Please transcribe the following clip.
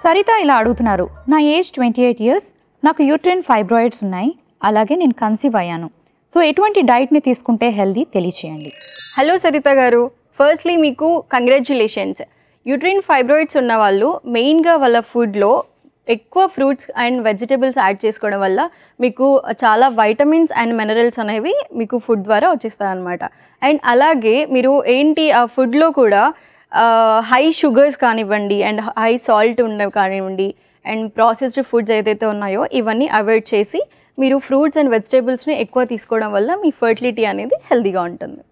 సరిత ఇలా అడుగుతున్నారు నా ఏజ్ ట్వంటీ ఎయిట్ ఇయర్స్ నాకు యూట్రిన్ ఫైబ్రాయిడ్స్ ఉన్నాయి అలాగే నేను కన్సీవ్ అయ్యాను సో ఎటువంటి డైట్ని తీసుకుంటే హెల్దీ తెలియచేయండి హలో సరిత గారు ఫస్ట్లీ మీకు కంగ్రాచ్యులేషన్స్ యూట్రిన్ ఫైబ్రాయిడ్స్ ఉన్న వాళ్ళు మెయిన్గా వాళ్ళ ఫుడ్లో ఎక్కువ ఫ్రూట్స్ అండ్ వెజిటబుల్స్ యాడ్ చేసుకోవడం వల్ల మీకు చాలా వైటమిన్స్ అండ్ మినరల్స్ అనేవి మీకు ఫుడ్ ద్వారా వచ్చేస్తాయి అనమాట అండ్ అలాగే మీరు ఏంటి ఆ ఫుడ్లో కూడా హై షుగర్స్ కానివ్వండి అండ్ హై సాల్ట్ ఉండవు కానివ్వండి అండ్ ప్రాసెస్డ్ ఫుడ్స్ ఏదైతే ఉన్నాయో ఇవన్నీ అవాయిడ్ చేసి మీరు ఫ్రూట్స్ అండ్ వెజిటేబుల్స్ని ఎక్కువ తీసుకోవడం వల్ల మీ ఫర్టిలిటీ అనేది హెల్తీగా ఉంటుంది